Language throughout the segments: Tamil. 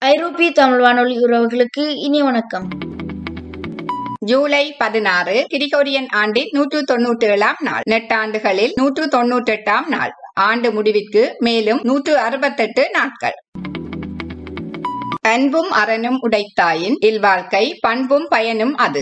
ஐரோப்பிய தமிழ் வானொலி உறவுகளுக்கு இனி வணக்கம் ஜூலை பதினாறு கிரிகோரியன் ஆண்டின் நூற்று தொன்னூற்றி ஏழாம் நாள் நெட்டாண்டுகளில் நூற்று தொன்னூற்றி எட்டாம் நாள் ஆண்டு முடிவிற்கு மேலும் நூற்று அறுபத்தெட்டு நாட்கள் அன்பும் அறனும் உடைத்தாயின் இல்வாழ்க்கை பண்பும் பயனும் அது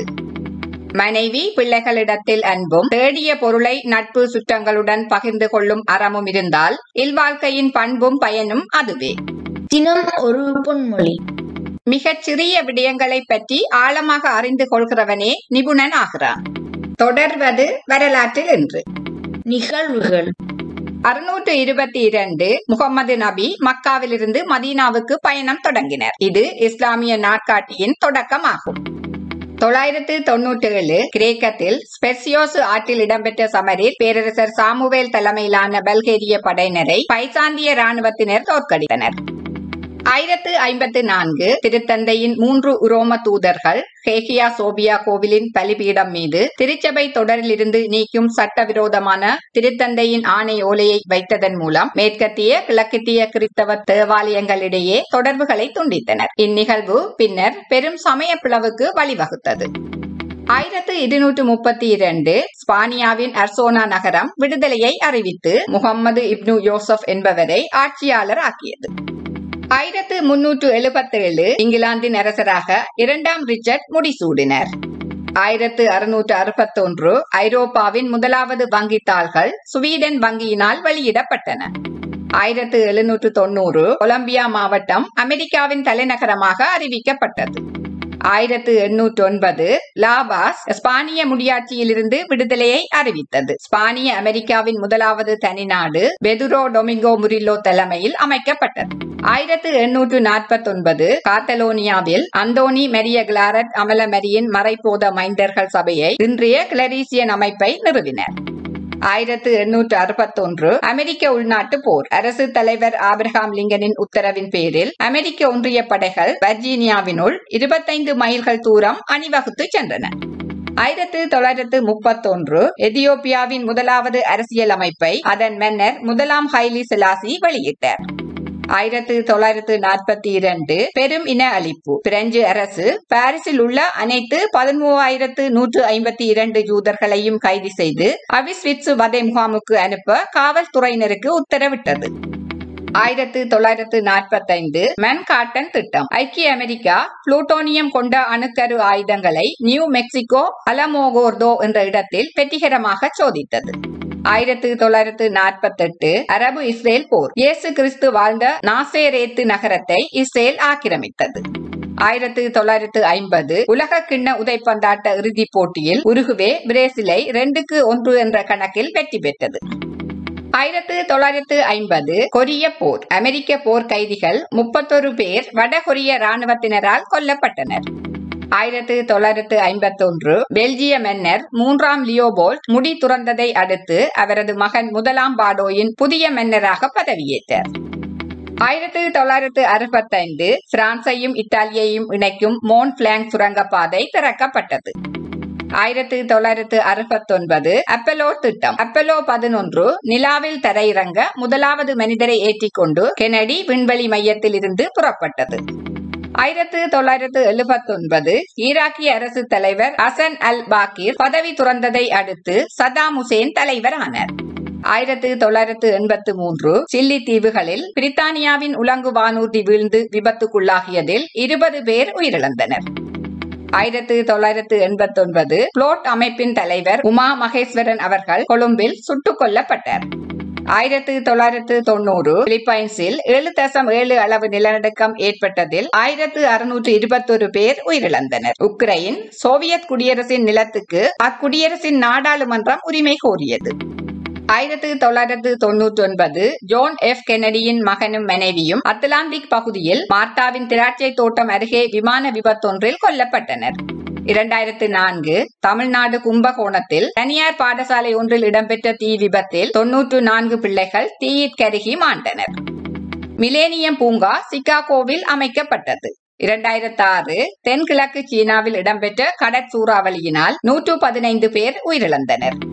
மனைவி பிள்ளைகளிடத்தில் அன்பும் தேடிய பொருளை நட்பு சுற்றங்களுடன் பகிர்ந்து கொள்ளும் அறமும் இருந்தால் இல்வாழ்க்கையின் பண்பும் பயனும் அதுவே தினம் ஒரு பொன்மொழி மிகச் சிறிய விடயங்களை பற்றி ஆழமாக அறிந்து கொள்கிறவனே நிபுணன் ஆகிறான் தொடர்வது வரலாற்றில் என்று நிகழ்வுகள் அறுநூற்று இருபத்தி இரண்டு முகமது நபி மக்காவிலிருந்து மதீனாவுக்கு பயணம் தொடங்கினர் இது இஸ்லாமிய நாட்காட்டியின் தொடக்கமாகும் தொள்ளாயிரத்து தொன்னூற்றி ஏழு கிரேக்கத்தில் ஸ்பெர்சியோசு ஆற்றில் இடம்பெற்ற சமரில் பேரரசர் சாமுவேல் தலைமையிலான பல்கேரிய படையினரை பைசாந்திய ராணுவத்தினர் தோற்கடித்தனர் ஆயிரத்து ஐம்பத்து நான்கு திருத்தந்தையின் மூன்று உரோம தூதர்கள் ஹேகியா சோபியா கோவிலின் பலிபீடம் மீது திருச்சபை தொடரிலிருந்து நீக்கும் சட்டவிரோதமான திருத்தந்தையின் ஆணை ஓலையை வைத்ததன் மூலம் மேற்கத்திய கிழக்கத்திய கிறிஸ்தவ தேவாலயங்களிடையே தொடர்புகளை துண்டித்தனர் இந்நிகழ்வு பின்னர் பெரும் சமய பிளவுக்கு வழிவகுத்தது ஆயிரத்து இருநூற்று முப்பத்தி இரண்டு ஸ்பானியாவின் அர்சோனா நகரம் விடுதலையை அறிவித்து முகம்மது இப்னு யோசப் என்பவரை ஆட்சியாளர் ஆக்கியது ஆயிரத்து முன்னூற்று எழுபத்தேழு இங்கிலாந்தின் அரசராக இரண்டாம் ரிச்சர்ட் முடிசூடினர் ஆயிரத்து அறுநூற்று அறுபத்தொன்று ஐரோப்பாவின் முதலாவது வங்கித்தாள்கள் சுவீடன் வங்கியினால் வெளியிடப்பட்டன ஆயிரத்து எழுநூற்று தொன்னூறு கொலம்பியா மாவட்டம் அமெரிக்காவின் தலைநகரமாக அறிவிக்கப்பட்டது ஆயிரத்து எண்ணூற்று ஒன்பது லாபாஸ் ஸ்பானிய முடியாட்சியிலிருந்து விடுதலையை அறிவித்தது ஸ்பானிய அமெரிக்காவின் முதலாவது தனிநாடு பெதுரோ டொமிங்கோ முரில்லோ தலைமையில் அமைக்கப்பட்டது ஆயிரத்து எண்ணூற்று நாற்பத்தி ஒன்பது காத்தலோனியாவில் அந்தோனி மெரிய கிளாரட் அமலமரியின் மறைப்போத மைந்தர்கள் சபையை இன்றைய கிளரீசியன் அமைப்பை நிறுவினர் ஆயிரத்து எண்ணூற்று அறுபத்தொன்று அமெரிக்க உள்நாட்டு போர் அரசு தலைவர் ஆபிரகாம் லிங்கனின் உத்தரவின் பேரில் அமெரிக்க ஒன்றிய படைகள் வர்ஜீனியாவினுள் இருபத்தைந்து மைல்கள் தூரம் அணிவகுத்து சென்றன ஆயிரத்து தொள்ளாயிரத்து முப்பத்தொன்று எதியோப்பியாவின் முதலாவது அரசியல் அமைப்பை அதன் மன்னர் முதலாம் ஹைலி செலாசி வெளியிட்டார் ஆயிரத்து தொள்ளாயிரத்து நாற்பத்தி இரண்டு பெரும் இன அழிப்பு பிரெஞ்சு அரசு பாரிஸில் உள்ள அனைத்து பதிமூவாயிரத்து நூற்று ஐம்பத்தி இரண்டு யூதர்களையும் கைது செய்து அவிஸ்விட்சு வதை முகாமுக்கு அனுப்ப காவல்துறையினருக்கு உத்தரவிட்டது ஆயிரத்து தொள்ளாயிரத்து நாற்பத்தைந்து மன்காட்டன் திட்டம் ஐக்கிய அமெரிக்கா புளூட்டோனியம் கொண்ட அணுக்கரு ஆயுதங்களை நியூ மெக்சிகோ அலமோகோர்தோ என்ற இடத்தில் வெற்றிகரமாக சோதித்தது ஆயிரத்து தொள்ளாயிரத்து நாற்பத்தி எட்டு அரபு இஸ்ரேல் போர் இயேசு கிறிஸ்து வாழ்ந்த நாசேரேத்து நகரத்தை இஸ்ரேல் ஆக்கிரமித்தது ஆயிரத்து தொள்ளாயிரத்து ஐம்பது உலக கிண்ண உதைப்பந்தாட்ட இறுதிப் போட்டியில் உருகுவே பிரேசிலை ரெண்டுக்கு ஒன்று என்ற கணக்கில் வெற்றி பெற்றது ஆயிரத்து தொள்ளாயிரத்து ஐம்பது கொரிய போர் அமெரிக்க போர் கைதிகள் முப்பத்தொரு பேர் வடகொரிய ராணுவத்தினரால் கொல்லப்பட்டனர் ஆயிரத்து தொள்ளாயிரத்து ஐம்பத்தி ஒன்று பெல்ஜிய மன்னர் மூன்றாம் லியோபோல்ட் முடி துறந்ததை அடுத்து அவரது மகன் முதலாம் பாடோயின் புதிய மன்னராக பதவியேற்றார் ஆயிரத்து தொள்ளாயிரத்து அறுபத்தைந்து பிரான்சையும் இத்தாலியையும் இணைக்கும் மோன் பிளாங் சுரங்கப்பாதை திறக்கப்பட்டது ஆயிரத்து தொள்ளாயிரத்து அறுபத்தொன்பது அப்பலோ திட்டம் அப்பலோ பதினொன்று நிலாவில் தரையிறங்க முதலாவது மனிதரை ஏற்றிக்கொண்டு கெனடி விண்வெளி மையத்தில் இருந்து புறப்பட்டது ஆயிரத்து தொள்ளாயிரத்து எழுபத்தி ஒன்பது ஈராக்கிய அரசு தலைவர் ஹசன் அல் பாக்கிர் பதவி துறந்ததை அடுத்து சதாம் ஹுசேன் தலைவர் ஆனார் ஆயிரத்து தொள்ளாயிரத்து எண்பத்து மூன்று சில்லி தீவுகளில் பிரித்தானியாவின் உலங்கு வானூர்தி வீழ்ந்து விபத்துக்குள்ளாகியதில் இருபது பேர் உயிரிழந்தனர் ஆயிரத்து தொள்ளாயிரத்து எண்பத்தி ஒன்பது புளோட் அமைப்பின் தலைவர் உமா மகேஸ்வரன் அவர்கள் கொழும்பில் சுட்டுக் கொல்லப்பட்டார் ஆயிரத்து தொள்ளாயிரத்து தொண்ணூறு பிலிப்பைன்ஸில் ஏழு தசம் ஏழு அளவு நிலநடுக்கம் ஏற்பட்டதில் ஆயிரத்து அறுநூற்று இருபத்தொரு பேர் உயிரிழந்தனர் உக்ரைன் சோவியத் குடியரசின் நிலத்துக்கு அக்குடியரசின் நாடாளுமன்றம் உரிமை கோரியது ஆயிரத்து தொள்ளாயிரத்து தொன்னூற்றி ஒன்பது ஜோன் எஃப் கெனடியின் மகனும் மனைவியும் அத்லாந்திக் பகுதியில் மார்த்தாவின் திராட்சை தோட்டம் அருகே விமான விபத்தொன்றில் கொல்லப்பட்டனர் இரண்டாயிரத்து நான்கு தமிழ்நாடு கும்பகோணத்தில் தனியார் பாடசாலை ஒன்றில் இடம்பெற்ற தீ விபத்தில் தொன்னூற்று நான்கு பிள்ளைகள் தீயிற் கருகி மாண்டனர் மிலேனியம் பூங்கா சிகாகோவில் அமைக்கப்பட்டது இரண்டாயிரத்தி ஆறு தென்கிழக்கு சீனாவில் இடம்பெற்ற கடற்சூறாவளியினால் நூற்று பதினைந்து பேர் உயிரிழந்தனர்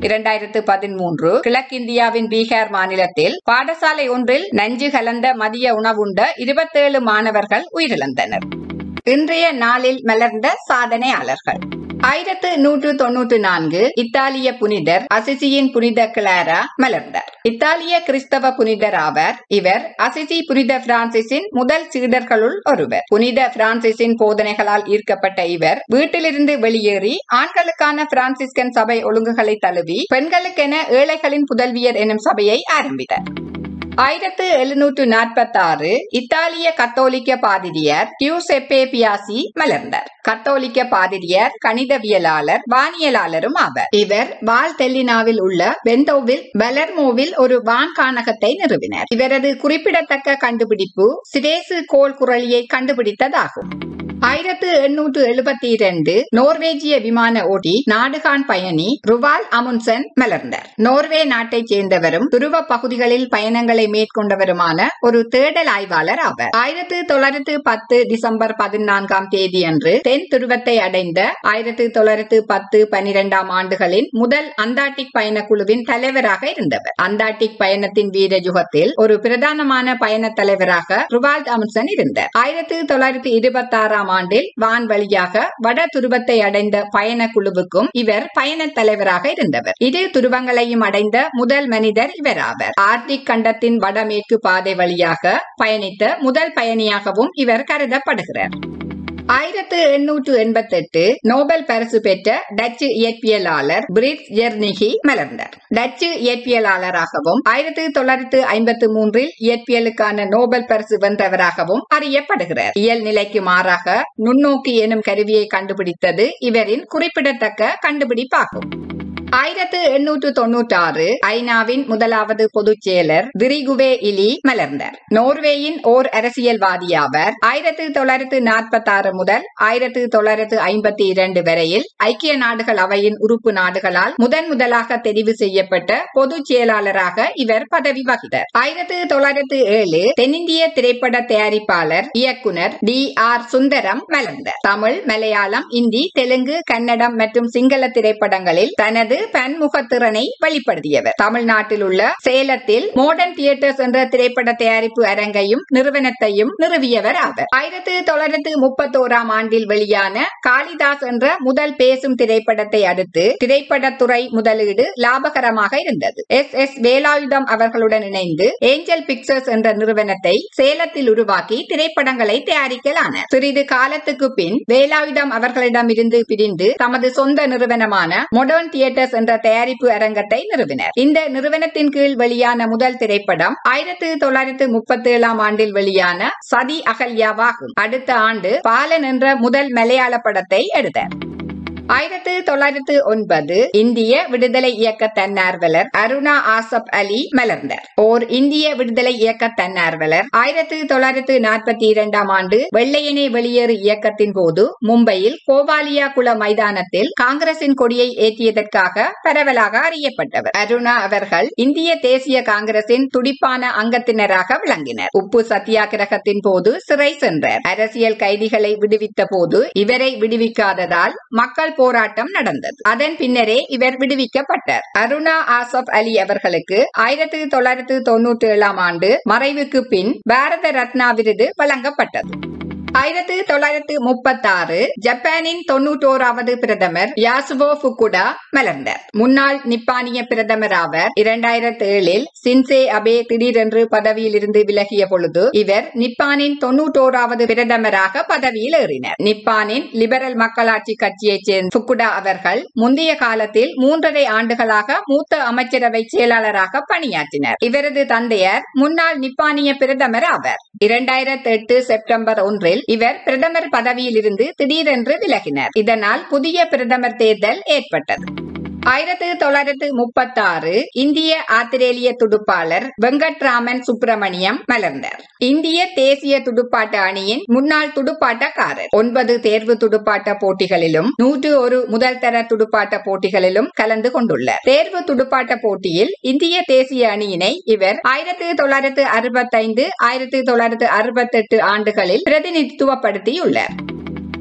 இரண்டாயிரத்து பதிமூன்று கிழக்கிந்தியாவின் பீகார் மாநிலத்தில் பாடசாலை ஒன்றில் நஞ்சு கலந்த மதிய உணவுண்ட இருபத்தேழு மாணவர்கள் உயிரிழந்தனர் இன்றைய நாளில் மலர்ந்த சாதனையாளர்கள் ஆயிரத்து நூற்று தொன்னூற்று நான்கு இத்தாலிய புனிதர் அசிசியின் புனித கிளாரா மலர்ந்தார் இத்தாலிய கிறிஸ்தவ புனிதர் ஆவர் இவர் அசிசி புனித பிரான்சிஸின் முதல் சீடர்களுள் ஒருவர் புனித பிரான்சிஸின் போதனைகளால் ஈர்க்கப்பட்ட இவர் வீட்டிலிருந்து வெளியேறி ஆண்களுக்கான பிரான்சிஸ்கன் சபை ஒழுங்குகளை தழுவி பெண்களுக்கென ஏழைகளின் புதல்வியர் எனும் சபையை ஆரம்பித்தார் ஆயிரத்து எழுநூற்று நாற்பத்தி ஆறு இத்தாலிய கத்தோலிக்க பாதிரியார் கியூசெப்பே பியாசி மலர்ந்தார் கத்தோலிக்க பாதிரியார் கணிதவியலாளர் வானியலாளரும் ஆவர் இவர் வால்தெல்லினாவில் உள்ள பெந்தோவில் பலர்மோவில் ஒரு வான்காணகத்தை நிறுவினர் இவரது குறிப்பிடத்தக்க கண்டுபிடிப்பு சிரேசு கோள் குரலியை கண்டுபிடித்ததாகும் ஆயிரத்து எண்ணூற்று எழுபத்தி இரண்டு நோர்வேஜிய விமான ஓட்டி நாடுகான் பயணி ருவால் அமுன்சன் மலர்ந்தார் நோர்வே நாட்டைச் சேர்ந்தவரும் துருவ பகுதிகளில் பயணங்களை மேற்கொண்டவருமான ஒரு தேடல் ஆய்வாளர் ஆவர் ஆயிரத்து தொள்ளாயிரத்து பத்து டிசம்பர் பதினான்காம் தேதி அன்று தென் துருவத்தை அடைந்த ஆயிரத்து தொள்ளாயிரத்து பத்து பனிரெண்டாம் ஆண்டுகளின் முதல் அந்தார்டிக் பயண குழுவின் தலைவராக இருந்தவர் அந்தார்டிக் பயணத்தின் வீர யுகத்தில் ஒரு பிரதானமான பயண தலைவராக ருவால்ட் அமுன்சன் இருந்தார் ஆயிரத்து தொள்ளாயிரத்து இருபத்தி ஆறாம் ஆண்டில் வான் வழியாக வட துருவத்தை அடைந்த பயண குழுவுக்கும் இவர் பயண தலைவராக இருந்தவர் இரு துருவங்களையும் அடைந்த முதல் மனிதர் இவர் ஆவர் ஆர்டிக் கண்டத்தின் வடமேற்கு பாதை வழியாக பயணித்த முதல் பயணியாகவும் இவர் கருதப்படுகிறார் ஆயிரத்து எண்ணூற்று எண்பத்தி எட்டு நோபல் பரிசு பெற்ற டச்சு இயற்பியலாளர் பிரிட் ஜெர்னிகி மலர்ந்தார் டச்சு இயற்பியலாளராகவும் ஆயிரத்தி தொள்ளாயிரத்து ஐம்பத்தி மூன்றில் இயற்பியலுக்கான நோபல் பரிசு வென்றவராகவும் அறியப்படுகிறார் இயல் நிலைக்கு மாறாக நுண்ணோக்கி எனும் கருவியை கண்டுபிடித்தது இவரின் குறிப்பிடத்தக்க கண்டுபிடிப்பாகும் ஆயிரத்து எண்ணூற்று தொன்னூற்றி ஆறு ஐநாவின் முதலாவது பொதுச் செயலர் திரிகுவே இலி மலர்ந்தார் நோர்வேயின் ஓர் அரசியல்வாதியாவர் ஆயிரத்து தொள்ளாயிரத்து நாற்பத்தி ஆறு முதல் ஆயிரத்து தொள்ளாயிரத்து ஐம்பத்தி இரண்டு வரையில் ஐக்கிய நாடுகள் அவையின் உறுப்பு நாடுகளால் முதன் முதலாக தெரிவு செய்யப்பட்ட பொதுச் செயலாளராக இவர் பதவி வகித்தார் ஆயிரத்து தொள்ளாயிரத்து ஏழு தென்னிந்திய திரைப்பட தயாரிப்பாளர் இயக்குனர் டி ஆர் சுந்தரம் மலர்ந்தார் தமிழ் மலையாளம் இந்தி தெலுங்கு கன்னடம் மற்றும் சிங்கள திரைப்படங்களில் தனது பன்முகத்திறனை வெளிப்படுத்தியவர் தமிழ்நாட்டில் உள்ள சேலத்தில் மோடர்ன் தியேட்டர்ஸ் என்ற திரைப்பட தயாரிப்பு அரங்கையும் நிறுவனத்தையும் நிறுவியவர் ஆவர் ஆயிரத்தி தொள்ளாயிரத்து முப்பத்தோராம் ஆண்டில் வெளியான காளிதாஸ் என்ற முதல் பேசும் திரைப்படத்தை அடுத்து திரைப்படத்துறை முதலீடு லாபகரமாக இருந்தது எஸ் எஸ் வேலாயுதம் அவர்களுடன் இணைந்து ஏஞ்சல் பிக்சர்ஸ் என்ற நிறுவனத்தை சேலத்தில் உருவாக்கி திரைப்படங்களை தயாரிக்கலான சிறிது காலத்துக்கு பின் வேலாயுதம் அவர்களிடமிருந்து பிரிந்து தமது சொந்த நிறுவனமான மொடர்ன் தியேட்டர்ஸ் என்ற தயாரிப்பு அரங்கத்தை நிறுவினர் இந்த நிறுவனத்தின் கீழ் வெளியான முதல் திரைப்படம் ஆயிரத்தி தொள்ளாயிரத்து முப்பத்தி ஏழாம் ஆண்டில் வெளியான சதி அகல்யாவாகும் அடுத்த ஆண்டு பாலன் என்ற முதல் மலையாள படத்தை எடுத்தார் ஆயிரத்து தொள்ளாயிரத்து ஒன்பது இந்திய விடுதலை இயக்க தன்னார்வலர் அருணா ஆசப் அலி மலர்ந்தார் ஓர் இந்திய விடுதலை இயக்க தன்னார்வலர் ஆயிரத்து தொள்ளாயிரத்து நாற்பத்தி இரண்டாம் ஆண்டு வெள்ளையனே வெளியேறு இயக்கத்தின் போது மும்பையில் கோவாலியா குள மைதானத்தில் காங்கிரசின் கொடியை ஏற்றியதற்காக பரவலாக அறியப்பட்டவர் அருணா அவர்கள் இந்திய தேசிய காங்கிரசின் துடிப்பான அங்கத்தினராக விளங்கினர் உப்பு சத்தியாகிரகத்தின் போது சிறை சென்றார் அரசியல் கைதிகளை விடுவித்த போது இவரை விடுவிக்காததால் மக்கள் போராட்டம் நடந்தது அதன் பின்னரே இவர் விடுவிக்கப்பட்டார் அருணா ஆசப் அலி அவர்களுக்கு ஆயிரத்தி தொள்ளாயிரத்து தொன்னூற்றி ஏழாம் ஆண்டு மறைவுக்கு பின் பாரத ரத்னா விருது வழங்கப்பட்டது ஆயிரத்தி தொள்ளாயிரத்து முப்பத்தி ஆறு ஜப்பானின் தொன்னூற்றோராவது பிரதமர் யாசுபோ புக்குடா மலர்ந்தார் முன்னாள் நிப்பானிய பிரதமர் ஆவர் இரண்டாயிரத்தி ஏழில் சின்சே அபே திடீரென்று பதவியில் இருந்து விலகிய பொழுது இவர் நிப்பானின் தொன்னூற்றோராவது பிரதமராக பதவியில் ஏறினார் நிப்பானின் லிபரல் மக்களாட்சி கட்சியைச் சேர்ந்த புக்குடா அவர்கள் முந்தைய காலத்தில் மூன்றரை ஆண்டுகளாக மூத்த அமைச்சரவை செயலாளராக பணியாற்றினர் இவரது தந்தையர் முன்னாள் நிப்பானிய பிரதமர் ஆவர் இரண்டாயிரத்தி எட்டு செப்டம்பர் ஒன்றில் இவர் பிரதமர் பதவியில் இருந்து திடீரென்று விலகினர் இதனால் புதிய பிரதமர் தேர்தல் ஏற்பட்டது ஆயிரத்தி தொள்ளாயிரத்து முப்பத்தி ஆறு இந்திய ஆத்திரேலிய துடுப்பாளர் வெங்கட்ராமன் சுப்பிரமணியம் மலர்ந்தார் இந்திய தேசிய துடுப்பாட்ட அணியின் முன்னாள் துடுப்பாட்டக்காரர் ஒன்பது தேர்வு துடுப்பாட்ட போட்டிகளிலும் நூற்று ஒரு முதல் தர துடுப்பாட்ட போட்டிகளிலும் கலந்து கொண்டுள்ளார் தேர்வு துடுப்பாட்ட போட்டியில் இந்திய தேசிய அணியினை இவர் ஆயிரத்தி தொள்ளாயிரத்து அறுபத்தைந்து ஆயிரத்தி தொள்ளாயிரத்து அறுபத்தெட்டு ஆண்டுகளில் பிரதிநிதித்துவப்படுத்தியுள்ளார்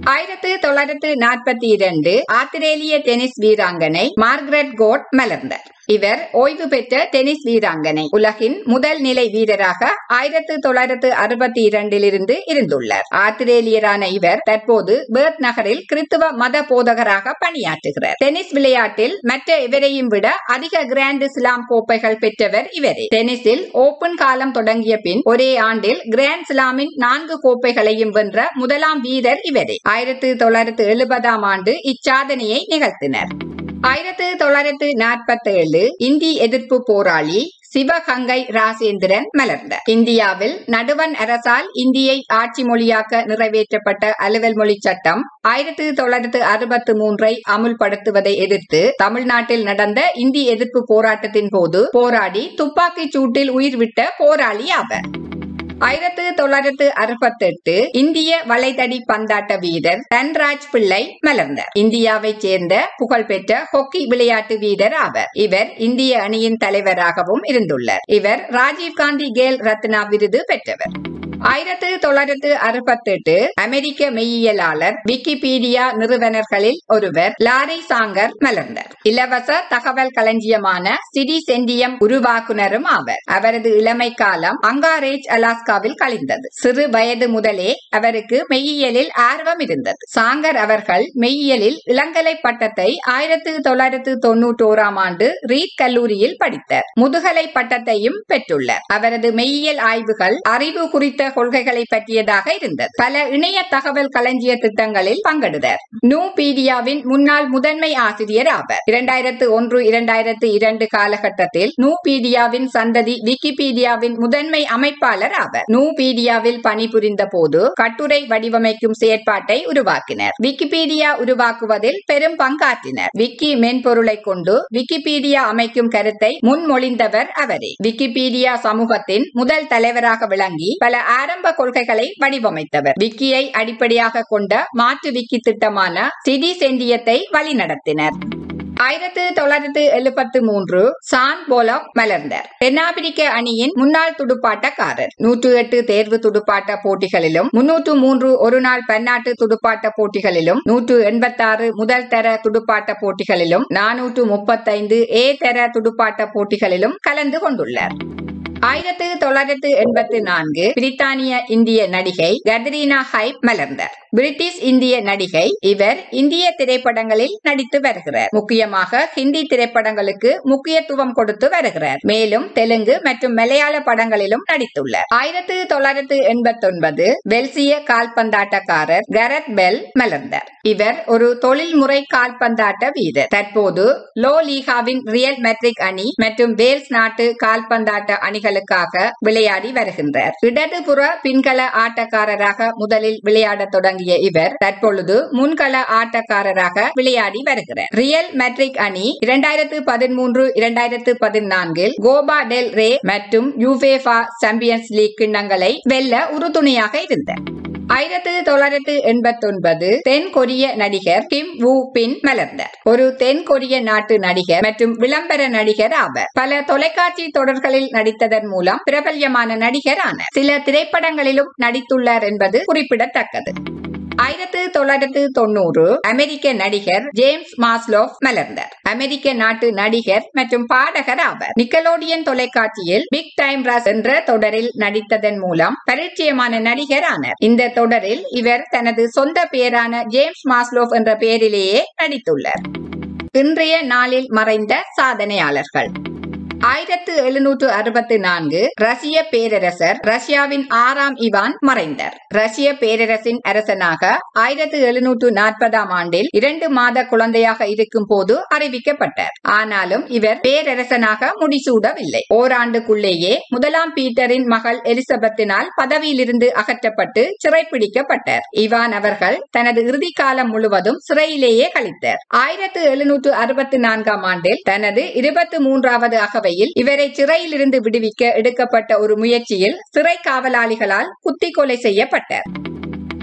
ஆயிரத்து தொள்ளாயிரத்து நாற்பத்தி இரண்டு ஆத்திரேலிய டென்னிஸ் வீராங்கனை மார்கரெட் கோட் மலர்ந்தார் இவர் ஓய்வு பெற்ற டென்னிஸ் வீராங்கனை உலகின் முதல் நிலை வீரராக ஆயிரத்து தொள்ளாயிரத்து அறுபத்தி இரண்டிலிருந்து இருந்துள்ளார் ஆத்திரேலியரான இவர் தற்போது பேர்த் நகரில் கிறித்துவ மத போதகராக பணியாற்றுகிறார் டென்னிஸ் விளையாட்டில் மற்ற இவரையும் விட அதிக கிராண்ட் ஸ்லாம் கோப்பைகள் பெற்றவர் இவரே டென்னிஸில் ஓபன் காலம் தொடங்கிய பின் ஒரே ஆண்டில் கிராண்ட் ஸ்லாமின் நான்கு கோப்பைகளையும் வென்ற முதலாம் வீரர் இவரே ஆயிரத்து தொள்ளாயிரத்து எழுபதாம் ஆண்டு இச்சாதனையை நிகழ்த்தினர் ஆயிரத்து தொள்ளாயிரத்து நாற்பத்தி ஏழு இந்தி எதிர்ப்பு போராளி சிவகங்கை ராசேந்திரன் மலர்ந்தார் இந்தியாவில் நடுவன் அரசால் இந்தியை ஆட்சி மொழியாக்க நிறைவேற்றப்பட்ட அலுவல் மொழி சட்டம் ஆயிரத்தி தொள்ளாயிரத்து அறுபத்தி மூன்றை அமுல்படுத்துவதை எதிர்த்து தமிழ்நாட்டில் நடந்த இந்தி எதிர்ப்பு போராட்டத்தின் போது போராடி துப்பாக்கிச் சூட்டில் உயிர் விட்ட போராளி ஆவர் ஆயிரத்து தொள்ளாயிரத்து அறுபத்தி எட்டு இந்திய வளைதடி பந்தாட்ட வீரர் தன்ராஜ் பிள்ளை மலர்ந்தார் இந்தியாவைச் சேர்ந்த புகழ்பெற்ற ஹாக்கி விளையாட்டு வீரர் ஆவர் இவர் இந்திய அணியின் தலைவராகவும் இருந்துள்ளார் இவர் ராஜீவ்காந்தி கேல் ரத்னா விருது பெற்றவர் ஆயிரத்து தொள்ளாயிரத்து அறுபத்தி எட்டு அமெரிக்க மெய்யியலாளர் விக்கிபீடியா நிறுவனர்களில் ஒருவர் லாரி சாங்கர் மலர்ந்தார் இலவச தகவல் களஞ்சியமான சிடி சென்டியம் உருவாக்குனரும் ஆவர் அவரது இளமை காலம் அங்காரேஜ் அலாஸ்காவில் கழிந்தது சிறு வயது முதலே அவருக்கு மெய்யியலில் ஆர்வம் இருந்தது சாங்கர் அவர்கள் மெய்யியலில் இளங்கலை பட்டத்தை ஆயிரத்து தொள்ளாயிரத்து தொன்னூற்றோராம் ஆண்டு ரீட் கல்லூரியில் படித்தார் முதுகலை பட்டத்தையும் பெற்றுள்ளார் அவரது மெய்யியல் ஆய்வுகள் அறிவு குறித்த கொள்கைகளை பற்றியதாக இருந்தது பல இணைய தகவல் களஞ்சிய திட்டங்களில் பங்கெடுத்தார் நூபீடியாவின் முன்னாள் முதன்மை ஆசிரியர் ஆவர் இரண்டாயிரத்து ஒன்று இரண்டாயிரத்து இரண்டு காலகட்டத்தில் நூபீடியாவின் சந்ததி விக்கிபீடியாவின் முதன்மை அமைப்பாளர் ஆவர் நூபீடியாவில் பணிபுரிந்த போது கட்டுரை வடிவமைக்கும் செயற்பாட்டை உருவாக்கினர் விக்கிபீடியா உருவாக்குவதில் பெரும் பங்காற்றினர் விக்கி மென்பொருளை கொண்டு விக்கிபீடியா அமைக்கும் கருத்தை முன்மொழிந்தவர் அவரே விக்கிபீடியா சமூகத்தின் முதல் தலைவராக விளங்கி பல ஆரம்ப கொள்கைகளை வடிவமைத்தவர் விக்கியை அடிப்படையாக கொண்ட மாற்று விக்கி திட்டமான சிடி செண்டியத்தை வழிநடத்தினர் ஆயிரத்து தொள்ளாயிரத்து எழுபத்து மூன்று சான் போலாக் மலர்ந்தார் தென்னாப்பிரிக்க அணியின் முன்னாள் துடுப்பாட்டக்காரர் நூற்று எட்டு தேர்வு துடுப்பாட்ட போட்டிகளிலும் முன்னூற்று மூன்று ஒருநாள் பன்னாட்டு துடுப்பாட்ட போட்டிகளிலும் நூற்று எண்பத்தாறு முதல் தர துடுப்பாட்ட போட்டிகளிலும் நானூற்று முப்பத்தைந்து ஏ தர துடுப்பாட்ட போட்டிகளிலும் கலந்து கொண்டுள்ளார் ஆயிரத்து தொள்ளாயிரத்து எண்பத்தி நான்கு பிரித்தானிய இந்திய நடிகை கத்ரீனா ஹைப் மலர்ந்தார் பிரிட்டிஷ் இந்திய நடிகை இவர் இந்திய திரைப்படங்களில் நடித்து வருகிறார் முக்கியமாக ஹிந்தி திரைப்படங்களுக்கு முக்கியத்துவம் கொடுத்து வருகிறார் மேலும் தெலுங்கு மற்றும் மலையாள படங்களிலும் நடித்துள்ளார் ஆயிரத்து தொள்ளாயிரத்து எண்பத்தி ஒன்பது வெல்சிய கால்பந்தாட்டக்காரர் கரத் பெல் மலர்ந்தார் இவர் ஒரு தொழில்முறை கால்பந்தாட்ட வீரர் தற்போது லோ லீகாவின் ரியல் மெட்ரிக் அணி மற்றும் வேல்ஸ் நாட்டு கால்பந்தாட்ட அணிகளுக்காக விளையாடி வருகின்றார் இடதுபுற பின்கள ஆட்டக்காரராக முதலில் விளையாட தொடங்கிய இவர் தற்பொழுது முன்கள ஆட்டக்காரராக விளையாடி வருகிறார் ரியல் மெட்ரிக் அணி இரண்டாயிரத்து பதிமூன்று இரண்டாயிரத்து பதினான்கில் கோபா டெல் ரே மற்றும் யூவேஃபா சாம்பியன்ஸ் லீக் கிண்ணங்களை வெல்ல உறுதுணையாக இருந்தார் ஆயிரத்து தொள்ளாயிரத்து எண்பத்தி ஒன்பது தென் கொரிய நடிகர் கிம் வு பின் மலர்ந்தார் ஒரு தென் கொரிய நாட்டு நடிகர் மற்றும் விளம்பர நடிகர் ஆவர் பல தொலைக்காட்சி தொடர்களில் நடித்ததன் மூலம் பிரபல்யமான நடிகர் ஆனார் சில திரைப்படங்களிலும் நடித்துள்ளார் என்பது குறிப்பிடத்தக்கது ஆயிரத்து தொள்ளாயிரத்து தொண்ணூறு அமெரிக்க நடிகர் ஜேம்ஸ் மாஸ்லோஃப் மலர்ந்தார் அமெரிக்க நாட்டு நடிகர் மற்றும் பாடகர் ஆவர் நிக்கலோடியன் தொலைக்காட்சியில் பிக் டைம் ரஸ் என்ற தொடரில் நடித்ததன் மூலம் பரிச்சயமான நடிகர் ஆனார் இந்த தொடரில் இவர் தனது சொந்த பெயரான ஜேம்ஸ் மாஸ்லோஃப் என்ற பெயரிலேயே நடித்துள்ளார் இன்றைய நாளில் மறைந்த சாதனையாளர்கள் ஆயிரத்து எழுநூற்று அறுபத்தி நான்கு ரஷ்ய பேரரசர் ரஷ்யாவின் ஆறாம் இவான் மறைந்தார் ரஷ்ய பேரரசின் அரசனாக ஆயிரத்து எழுநூற்று நாற்பதாம் ஆண்டில் இரண்டு மாத குழந்தையாக இருக்கும் போது அறிவிக்கப்பட்டார் ஆனாலும் இவர் பேரரசனாக முடிசூடவில்லை ஓராண்டுக்குள்ளேயே முதலாம் பீட்டரின் மகள் எலிசபெத்தினால் பதவியிலிருந்து அகற்றப்பட்டு சிறைப்பிடிக்கப்பட்டார் இவான் அவர்கள் தனது இறுதி காலம் முழுவதும் சிறையிலேயே கழித்தார் ஆயிரத்து எழுநூற்று அறுபத்தி நான்காம் ஆண்டில் தனது இருபத்தி மூன்றாவது அகவையில் இவரை சிறையிலிருந்து விடுவிக்க எடுக்கப்பட்ட ஒரு முயற்சியில் சிறை காவலாளிகளால் குத்தி கொலை செய்யப்பட்டார்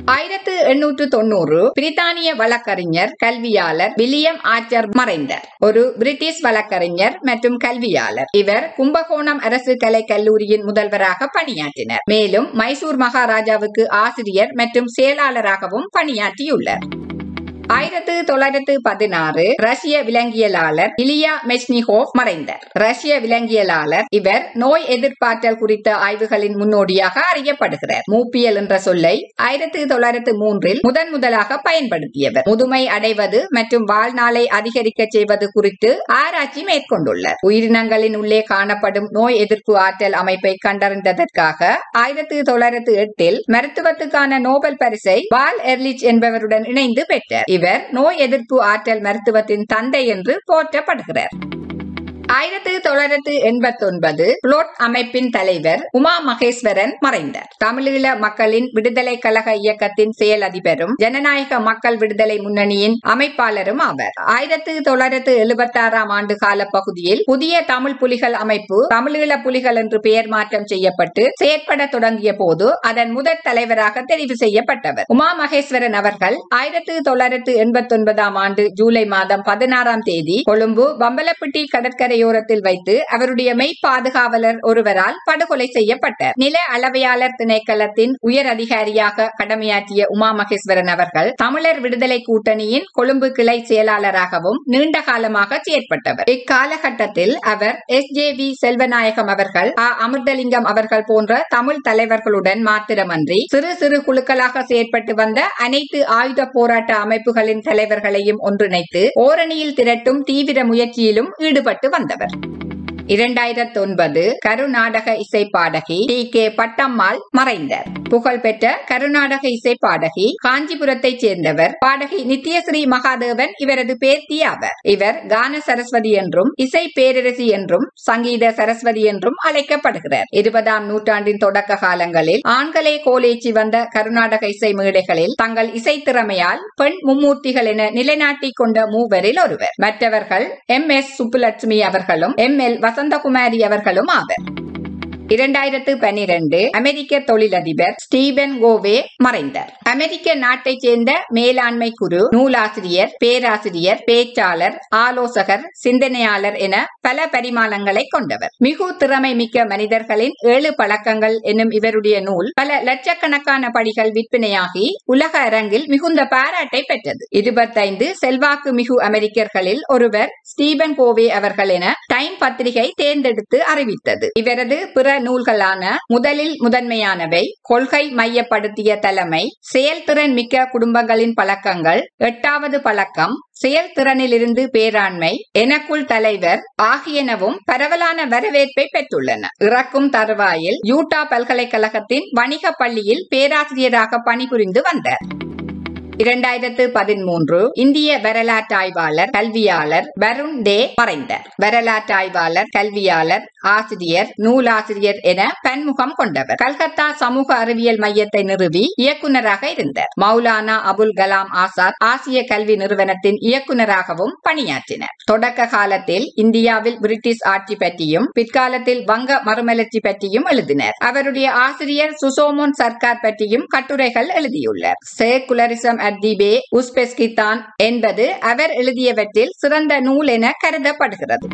ஆயிரத்து எண்ணூற்று தொண்ணூறு பிரித்தானிய வழக்கறிஞர் கல்வியாளர் வில்லியம் ஆர்ச்சர் மறைந்தார் ஒரு பிரிட்டிஷ் வழக்கறிஞர் மற்றும் கல்வியாளர் இவர் கும்பகோணம் அரசு கலை கல்லூரியின் முதல்வராக பணியாற்றினர் மேலும் மைசூர் மகாராஜாவுக்கு ஆசிரியர் மற்றும் செயலாளராகவும் பணியாற்றியுள்ளார் ஆயிரத்து தொள்ளாயிரத்து பதினாறு ரஷ்ய விலங்கியலாளர் இலியா மெச்னிகோவ் மறைந்தார் ரஷ்ய விலங்கியலாளர் இவர் நோய் எதிர்ப்பாற்றல் குறித்த ஆய்வுகளின் முன்னோடியாக அறியப்படுகிறார் மூப்பியல் என்ற சொல்லை ஆயிரத்து தொள்ளாயிரத்து மூன்றில் முதன் முதலாக பயன்படுத்தியவர் முதுமை அடைவது மற்றும் வாழ்நாளை அதிகரிக்க செய்வது குறித்து ஆராய்ச்சி மேற்கொண்டுள்ளார் உயிரினங்களின் உள்ளே காணப்படும் நோய் எதிர்ப்பு ஆற்றல் அமைப்பை கண்டறிந்ததற்காக ஆயிரத்து தொள்ளாயிரத்து எட்டில் மருத்துவத்துக்கான நோபல் பரிசை வால் எர்லிச் என்பவருடன் இணைந்து பெற்றார் இவர் நோய் எதிர்ப்பு ஆற்றல் மருத்துவத்தின் தந்தை என்று போற்றப்படுகிறார் ஆயிரத்தி தொள்ளாயிரத்து எண்பத்தி ஒன்பது புளோட் அமைப்பின் தலைவர் உமா மகேஸ்வரன் மறைந்தார் தமிழீழ மக்களின் விடுதலை கழக இயக்கத்தின் செயல் அதிபரும் ஜனநாயக மக்கள் விடுதலை முன்னணியின் அமைப்பாளரும் ஆவர் ஆயிரத்தி தொள்ளாயிரத்து எழுபத்தி ஆறாம் ஆண்டு கால பகுதியில் புதிய தமிழ் புலிகள் அமைப்பு தமிழீழ புலிகள் என்று பெயர் மாற்றம் செய்யப்பட்டு செயற்பட தொடங்கிய போது அதன் முதற் தலைவராக தெரிவு செய்யப்பட்டவர் உமா மகேஸ்வரன் அவர்கள் ஆயிரத்தி தொள்ளாயிரத்து எண்பத்தி ஒன்பதாம் ஆண்டு ஜூலை மாதம் பதினாறாம் தேதி கொழும்பு பம்பலப்பிட்டி கடற்கரை கரையோரத்தில் வைத்து அவருடைய மெய் பாதுகாவலர் ஒருவரால் படுகொலை செய்யப்பட்டார் நில அளவையாளர் திணைக்களத்தின் உயர் அதிகாரியாக கடமையாற்றிய உமா மகேஸ்வரன் அவர்கள் தமிழர் விடுதலை கூட்டணியின் கொழும்பு கிளை செயலாளராகவும் நீண்ட காலமாக செயற்பட்டவர் இக்காலகட்டத்தில் அவர் எஸ் ஜே வி செல்வநாயகம் அவர்கள் ஆ அமிர்தலிங்கம் அவர்கள் போன்ற தமிழ் தலைவர்களுடன் மாத்திரமன்றி சிறு சிறு குழுக்களாக செயற்பட்டு வந்த அனைத்து ஆயுத போராட்ட அமைப்புகளின் தலைவர்களையும் ஒன்றிணைத்து ஓரணியில் திரட்டும் தீவிர முயற்சியிலும் ஈடுபட்டு வந்தார் வந்தவர் இரண்டாயிரத்தி ஒன்பது கருநாடக இசை பாடகி டி கே பட்டம்மாள் மறைந்தார் புகழ்பெற்ற கருநாடக இசை பாடகி காஞ்சிபுரத்தைச் சேர்ந்தவர் பாடகி நித்யஸ்ரீ மகாதேவன் இவரது பேத்தி ஆவர் இவர் கான சரஸ்வதி என்றும் இசை பேரரசி என்றும் சங்கீத சரஸ்வதி என்றும் அழைக்கப்படுகிறார் இருபதாம் நூற்றாண்டின் தொடக்க காலங்களில் ஆண்களே கோலேச்சி வந்த கருநாடக இசை மேடைகளில் தங்கள் இசை திறமையால் பெண் மும்மூர்த்திகள் என நிலைநாட்டிக் கொண்ட மூவரில் ஒருவர் மற்றவர்கள் எம் எஸ் சுப்புலட்சுமி அவர்களும் எம் எல் வசந்தகுமாரி அவர்களும் ஆவர் இரண்டாயிரத்து பனிரெண்டு அமெரிக்க தொழிலதிபர் ஸ்டீபன் கோவே மறைந்தார் அமெரிக்க நாட்டைச் சேர்ந்த மேலாண்மை குரு நூலாசிரியர் பேராசிரியர் பேச்சாளர் ஆலோசகர் சிந்தனையாளர் என பல பரிமாணங்களை கொண்டவர் மிகு திறமை மிக்க மனிதர்களின் ஏழு பழக்கங்கள் என்னும் இவருடைய நூல் பல லட்சக்கணக்கான படிகள் விற்பனையாகி உலக அரங்கில் மிகுந்த பாராட்டை பெற்றது இருபத்தைந்து செல்வாக்கு மிகு அமெரிக்கர்களில் ஒருவர் ஸ்டீபன் கோவே அவர்கள் என டைம் பத்திரிகை தேர்ந்தெடுத்து அறிவித்தது இவரது பிற நூல்களான முதலில் முதன்மையானவை கொள்கை மையப்படுத்திய தலைமை செயல்திறன் மிக்க குடும்பங்களின் பழக்கங்கள் எட்டாவது பழக்கம் செயல்திறனிலிருந்து பேராண்மை எனக்குள் தலைவர் ஆகியனவும் பரவலான வரவேற்பை பெற்றுள்ளன இறக்கும் தருவாயில் யூட்டா பல்கலைக்கழகத்தின் வணிக பள்ளியில் பேராசிரியராக பணிபுரிந்து வந்தார் இரண்டாயிரத்து பதிமூன்று இந்திய வரலாற்றாய்வாளர் கல்வியாளர் வருண் டே மறைந்தார் வரலாற்றாய்வாளர் கல்வியாளர் ஆசிரியர் நூலாசிரியர் என பன்முகம் கொண்டவர் கல்கத்தா சமூக அறிவியல் மையத்தை நிறுவி இயக்குநராக இருந்தார் மௌலானா அபுல் கலாம் ஆசாத் ஆசிய கல்வி நிறுவனத்தின் இயக்குநராகவும் பணியாற்றினர் தொடக்க காலத்தில் இந்தியாவில் பிரிட்டிஷ் ஆட்சி பற்றியும் பிற்காலத்தில் வங்க மறுமலர்ச்சி பற்றியும் எழுதினர் அவருடைய ஆசிரியர் சுசோமோன் சர்க்கார் பற்றியும் கட்டுரைகள் எழுதியுள்ளார் சேகுலரிசம் அட் தி பே உஸ்பெஸ்கிஸ்தான் என்பது அவர் எழுதியவற்றில் சிறந்த நூல் என கருதப்படுகிறது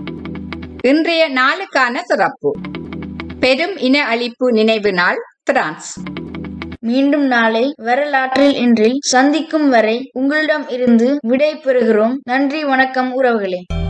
இன்றைய நாளுக்கான சிறப்பு பெரும் இன அழிப்பு நினைவு நாள் பிரான்ஸ் மீண்டும் நாளை வரலாற்றில் இன்றில் சந்திக்கும் வரை உங்களிடம் இருந்து விடை பெறுகிறோம் நன்றி வணக்கம் உறவுகளே